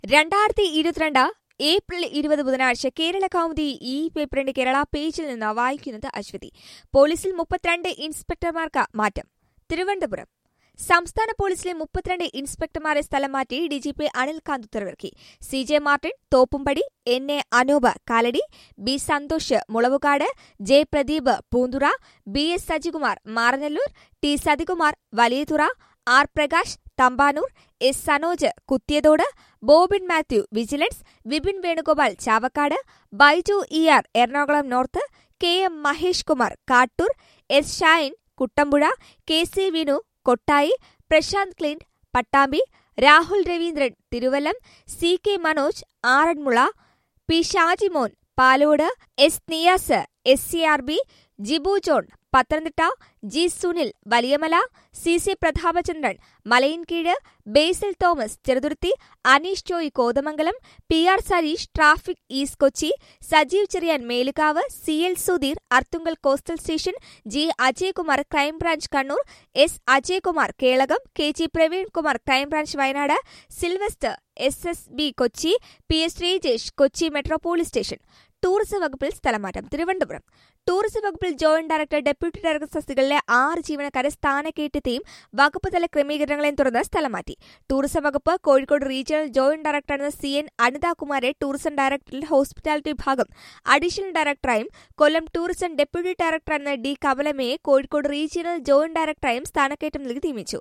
രണ്ടായിരത്തി ഇരുപത്തിരണ്ട് ഏപ്രിൽ ഇരുപത് ബുധനാഴ്ച കേരള കൗമുദി ഈ പേപ്പറിന്റെ കേരള പേജിൽ നിന്ന് വായിക്കുന്നത് അശ്വതി പോലീസിൽ മുപ്പത്തിരണ്ട് ഇൻസ്പെക്ടർമാർക്ക് മാറ്റം തിരുവനന്തപുരം സംസ്ഥാന പോലീസിലെ മുപ്പത്തിരണ്ട് ഇൻസ്പെക്ടർമാരെ സ്ഥലം മാറ്റി ഡിജിപി അനിൽകാന്ത് ഉത്തരവിറക്കി C J Martin Thoppumpady N A Anoop Kalady B Santhosh Mulavukad J Pradeep Poonthura B S Sajikumar Maranalloor T Sathikumar Valiyathura R Prakash Thampanoor S Sanoj Kuthiyathode Bobin Mathew vigilance Vipin Venugopal Chavakkad Baiju E R Ernakulam north K M Mahesh Kumar Kattoor S Shain Kuttampuzha K C Vinu Kottayi Prasanth Clint Pattambi Rahul Raveendran Thiruvallam C K Manoj Aranmula P Shajimon Palode S Niyas S C R B Jibu John Pathanamthitta G Sunil Valiyamala C C Prathapachandran Malayinkeezhu Basil Thomas Cheruthuruthy Aneesh Joy Kothamangalam P R Sareesh traffic east Kochi Sajeev Cherian Melukavu C L Sudheer Arthunkal coastal station G Ajaykumar crime branch Kannur S Ajaykumar Kelakam K G Praveenkumar crime branch Wayanad Silvester S S B Kochi P S Sreejesh Kochi metropolis station tourism വകുപ്പിൽ സ്ഥലമാറ്റം Thiruvananthapuram tourism വകുപ്പിൽ joint director deputy director തസ്തികളിലെ ആറ് ജീവനക്കാരെ സ്ഥാനക്കയറ്റത്തെയും വകുപ്പ് തല ക്രമീകരണങ്ങളെയും തുടർന്ന് സ്ഥലം മാറ്റി ടൂറിസം വകുപ്പ് കോഴിക്കോട് റീജിയണൽ ജോയിന്റ് ഡയറക്ടറായിരുന്ന സി എൻ അനിതാകുമാരെ ടൂറിസം ഡയറക്ടറിൽ ഹോസ്പിറ്റാലിറ്റി വിഭാഗം അഡീഷണൽ ഡയറക്ടറായും കൊല്ലം ടൂറിസം ഡെപ്യൂട്ടി ഡയറക്ടറായിരുന്ന ഡി കമലമ്മയെ കോഴിക്കോട് റീജിയണൽ ജോയിന്റ് ഡയറക്ടറായും സ്ഥാനക്കയറ്റം നൽകി നിയമിച്ചു